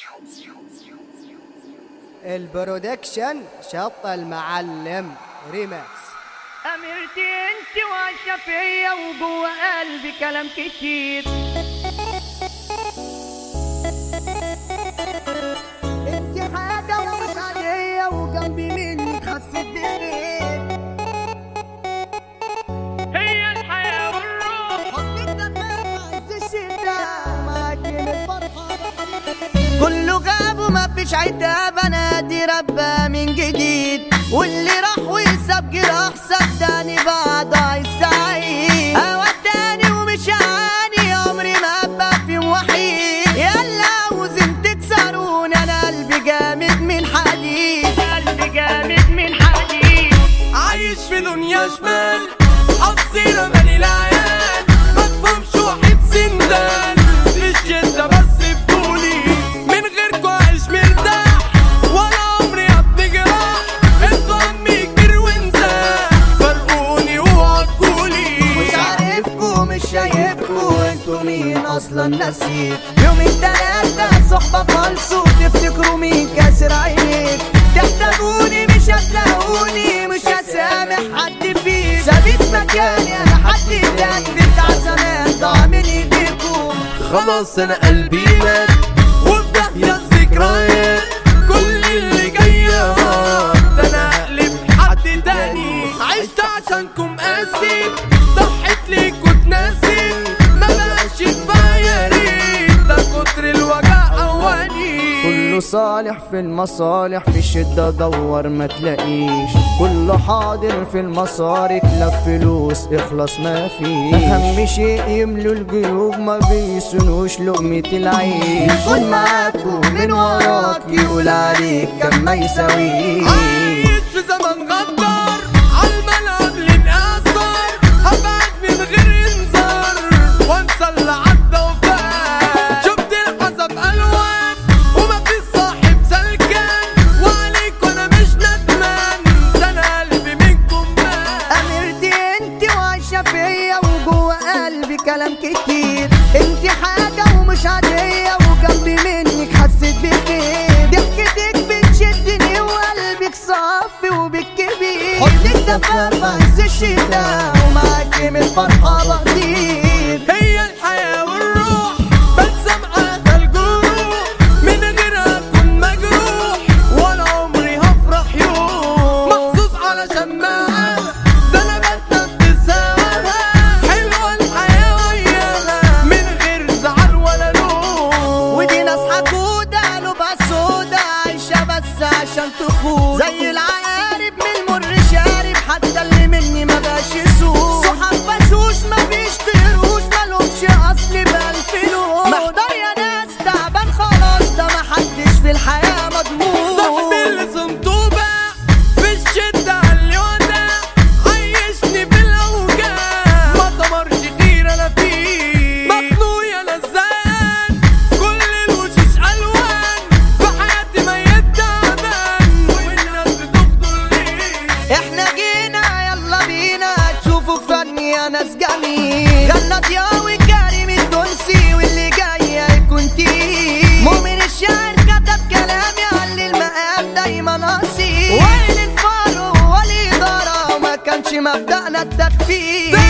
البرودكشن شط المعلم ريماكس أميرتي انت وعايشة فيا وجوه قلبي كلام كتير انت حاجة ومش عادية وجنبي منك حسيت بخير هي الحياة والروح حطيت دفاع عز الشتاء معاكي من الفرحة كله غاب وما فيش عتاب انا دي ربة من جديد واللي راح وساب جراح صدقني بعد عايز سعيد اوداني ومش عاني عمري ما ابقى في وحيد يلا عاوزين تكسروني انا قلبي جامد من حديد قلبي جامد من حديد عايش في دنيا شمال حظي رماني العيال مفهومش واحد سندان مش جدة بس بطولي من غيركوا عايش مرتاح ولا عمري ابني جراح انتوا عمي كبير ونزاح فرقوني وعكولي مش عارفكو مش شايفكو انتوا مين اصلا نسيت يومين تلاتة صحبة فالصو تفتكروا مين كاسر عينيك تحتاجوني مش هتلاقوني مش هسامح حد فيك سابت مكاني انا حد تاني بتاع زمان ضاع من ايديكم خلاص انا قلبي مات وفي داهية الذكريات كل اللي جاي ده انا اقلب حد تاني عشت عشانكم قاسي ضحيت ليكوا اتناسيت ما بقاش كفاية يا ريت ده كتر الوجع قواني كله صالح في المصالح في الشدة دور ما تلاقيش كله حاضر في المصاري تلف فلوس اخلص ما فيش اهم شيء يملوا الجيوب ما بيسنوش لقمة العيش كل معاكو من وراك يقول عليك كم ما يساويش عايش في زمن غدار عالملعب لنقصر هبعد من غير انذار وانسى اللي عدى وفات شفت الحسب الوان وما في صاحب سلكان وعليك وانا مش ندمان ده انا قلبي منكم مات اميرتي انت وعايشة فيا وجوه قلبي كلام كتير انت حاجة ومش عادية وجنبي منك حسيت بخير ضحكتك بتشدني وقلبك صافي وبالكبير حطك دفا في عز الشتاء ومعاكي من الفرحة بطير هي الحياة والروح بلسم على الجروح من غيرها اكون مجروح ولا عمري هفرح يوم مخصوص علشان معاها ده انا بتنفس هواها حلوة الحياة وياها من غير زعل ولا لوم ودي ناس حقودة قلوبها سودا عايشة بس عشان تخون زي العقارب من المر شارب حتى اللي مني ما بقاش يسوق صحاب بشوش ما بيشتروش مالهمش اصل بالفلوس محضر يا ناس تعبان خلاص ده ما حدش في الحياة مضمون صاحبي اللي صمته باع في الشدة اللي وداع عيشني في الأوجاع ما طمرش غير أنا فيه مخنوق يا لزان كل الوشوش ألوان في حياتي ميت تعبان والناس بتفضل ليه احنا جينا يلا بينا تشوفوا فن يا ناس جميل غنى ضياوي كريم التونسي واللي جاي هيكون تقيل مؤمن الشاعر كتب كلام يعلي المقام دايما اصيل وين الفارو والاداره وما كانش مبدأنا التكفير